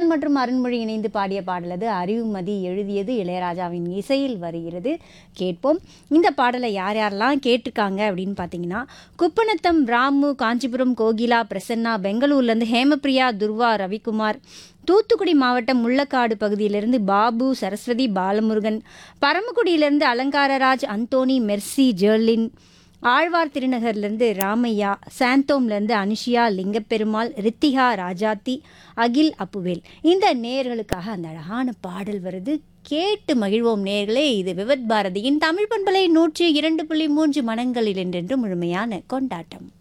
விஸ்வநாதன் மற்றும் அருண்மொழி இணைந்து பாடிய பாடல் அது அறிவுமதி எழுதியது இளையராஜாவின் இசையில் வருகிறது கேட்போம் இந்த பாடலை யார் யாரெல்லாம் கேட்டிருக்காங்க அப்படின்னு பார்த்தீங்கன்னா குப்பநத்தம் ராமு காஞ்சிபுரம் கோகிலா பிரசன்னா பெங்களூர்லேருந்து ஹேமபிரியா துர்வா ரவிக்குமார் தூத்துக்குடி மாவட்டம் முள்ளக்காடு பகுதியிலிருந்து பாபு சரஸ்வதி பாலமுருகன் பரமக்குடியிலிருந்து அலங்காரராஜ் அந்தோனி மெர்சி ஜெர்லின் ஆழ்வார் திருநகர்லேருந்து ராமையா சாந்தோம்லேருந்து அனுஷியா லிங்கப்பெருமாள் ரித்திகா ராஜாத்தி அகில் அப்புவேல் இந்த நேயர்களுக்காக அந்த அழகான பாடல் வருது கேட்டு மகிழ்வோம் நேர்களே இது விவத் பாரதியின் தமிழ் பண்பலை நூற்றி இரண்டு புள்ளி மூன்று மனங்களில் என்றென்று முழுமையான கொண்டாட்டம்